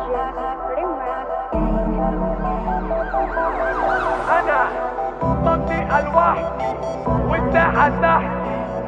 انا منطقة لوحدي والساحة تحتي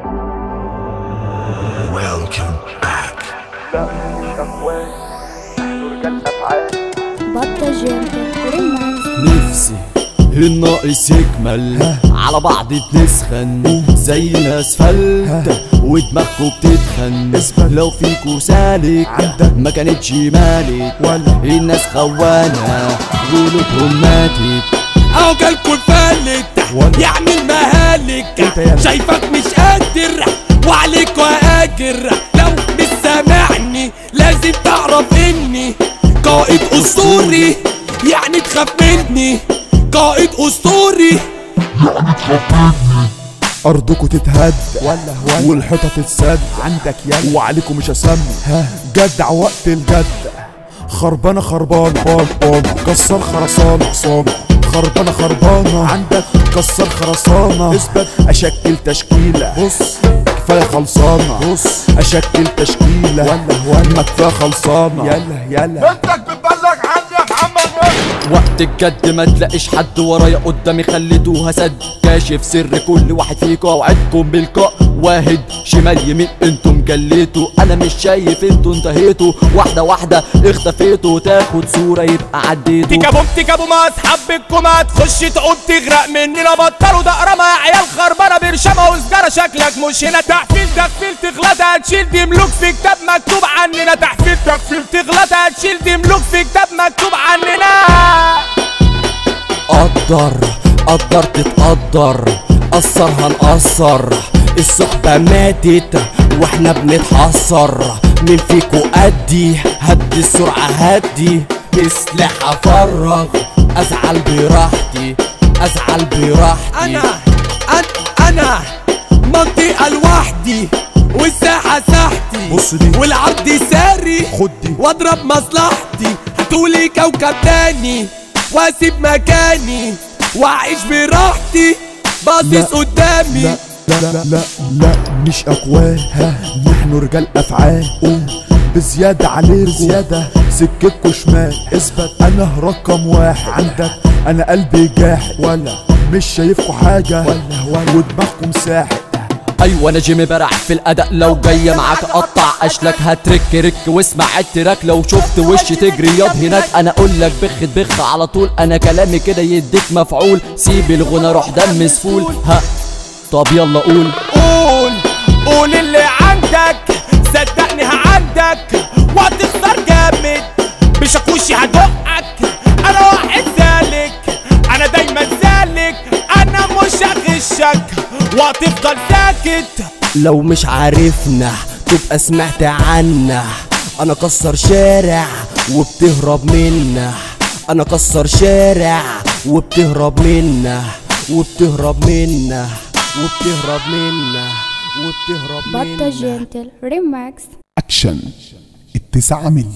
Welcome back. لا مش اخوان احنا رجال افعال بطة جنتل ريماكس نفسي الناقص يكمل على بعض بنسخن زي الاسفلت ودماغكوا بتتخن لو فيكوا سالك ما كانتش مالك ولا الناس خوانة غلوبهم ماتت اهو جالكوا الفلت يعمل مهالك شايفك مش قادر وعليك واجر لو مش سامعني لازم تعرف اني قائد اسطوري يعني تخاف مني قائد اسطوري ارضكوا تتهد ولا ولا والحيطه تتسد عندك يلا وعليكم مش اسمي جدع وقت الجد خربانه خربانه بان بان كسر خرسانه خرسانه خربانه خربانه عندك كسر خرسانه اثبت اشكل تشكيله بص كفايه خلصانه بص اشكل تشكيله ولا ولا ما كفايه خلصانه يلا يلا بنتك بتبلغ عني يا محمد رشدي وقت الجد ما تلاقيش حد ورايا قدامي خليته هسد كاشف سر كل واحد فيكوا اوعدكم بالقاء واحد شمال يمين انتم جليتوا انا مش شايف انتوا انتهيتوا واحده واحده اختفيتوا تاخد صوره يبقى عديتوا تيكابوم تيكابوم اصحاب الكوما تخش تقوم تغرق مننا بطلوا دقرمة يا عيال خربانة برشامة وسجارة شكلك مش هنا تحفيل تغفيل تغلط هتشيل دي ملوك في كتاب مكتوب عننا تحفيل تغفيل تغلط هتشيل دي ملوك في كتاب مكتوب عننا قدر قدر تتقدر قصر هنقصر الصحبة ماتت واحنا بنتحسر مين فيكو قدي هدي السرعة هدي بسلاح افرغ ازعل براحتي ازعل براحتي انا انا انا منطقة لوحدي والساحة ساحتي بص دي. والعرض ساري خد دي. واضرب مصلحتي هتقولي كوكب تاني واسيب مكاني واعيش براحتي باصص قدامي لا لا لا لا لا مش اقوال نحن رجال افعال قوم بزيادة عليكم زيادة سكتكوا شمال اثبت انا رقم واحد عندك انا قلبي جاحد ولا مش شايفكوا حاجة ولا ولا ودماغكم ساحق ايوه انا جيمي برع في الاداء لو جايه معاك اقطع اشلك هترك رك واسمع التراك لو شفت وش تجري ياض هناك انا اقول لك بخ بخ على طول انا كلامي كده يديك مفعول سيب الغنى روح دم سفول ها طب يلا قول قول قول اللي عندك صدقني هعندك وهتخسر جامد بشاكوشي هدقك انا واحد سالك انا دايما سالك انا مش هغشك وهتفضل ساكت لو مش عارفنا تبقى سمعت عنا انا كسر شارع وبتهرب منا انا كسر شارع وبتهرب منا وبتهرب منا وبتهرب منا وبتهرب بطة منا جنتل ريماكس اكشن التسعة ملي